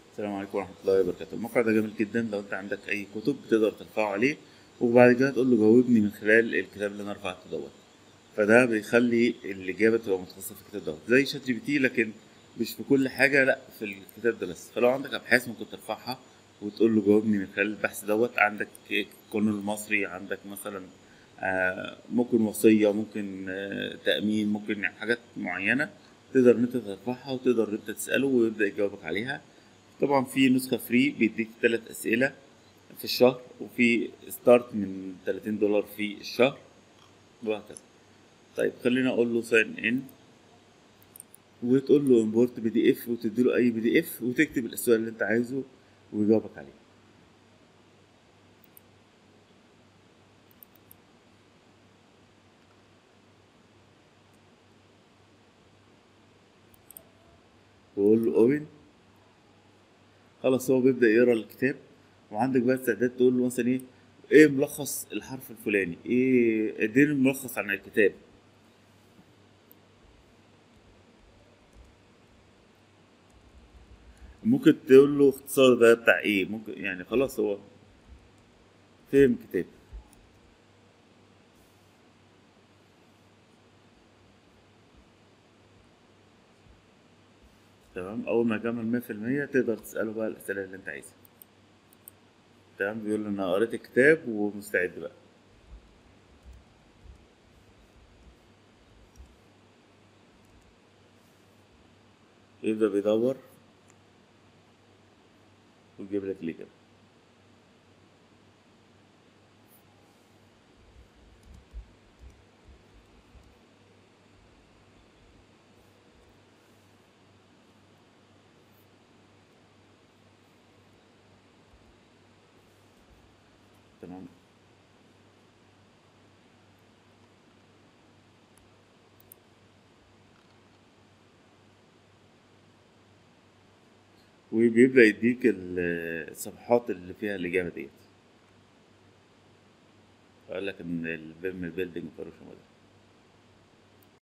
السلام عليكم ورحمة الله وبركاته الموقع ده جميل جدا لو انت عندك اي كتب تقدر ترفعه عليه وبعد كده تقول له جاوبني من خلال الكتاب اللي انا رفعته دوت فده بيخلي الاجابة تبقى متخصصة في الكتاب دوت زي شات جي بي تي لكن مش في كل حاجة لا في الكتاب ده بس فلو عندك ابحاث ممكن ترفعها وتقول له جاوبني من خلال البحث دوت عندك القانون المصري عندك مثلا آه، ممكن وصية ممكن آه، تأمين ممكن حاجات معينة تقدر ان انت ترفعها وتقدر ان انت تسأله ويبدأ يجاوبك عليها طبعا في نسخة فري بيديك ثلاث أسئلة في الشهر وفي ستارت من 30 دولار في الشهر وهكذا طيب خلينا اقول له ساين ان وتقول له امبورت بي دي اف وتديله اي بي دي اف وتكتب السؤال اللي انت عايزه ويجاوبك عليه وقول له اوبن خلاص هو بيبدأ يقرا الكتاب وعندك بقى استعداد تقول له مثلا ايه ايه ملخص الحرف الفلاني ايه اديني ملخص عن الكتاب ممكن تقول له اختصار ده بتاع ايه ممكن يعني خلاص هو فهم كتاب تمام اول ما يكمل مية في المية تقدر تسأله بقى الأسئلة اللي انت عايزها تمام بيقول له انا قريت الكتاب ومستعد بقى يبدأ بيدور ويجيب لك الإجابة تمام وبيبدأ يديك ال- الصفحات اللي فيها الإجابة ديت قال لك إن البيم بيلدينج انفورميشن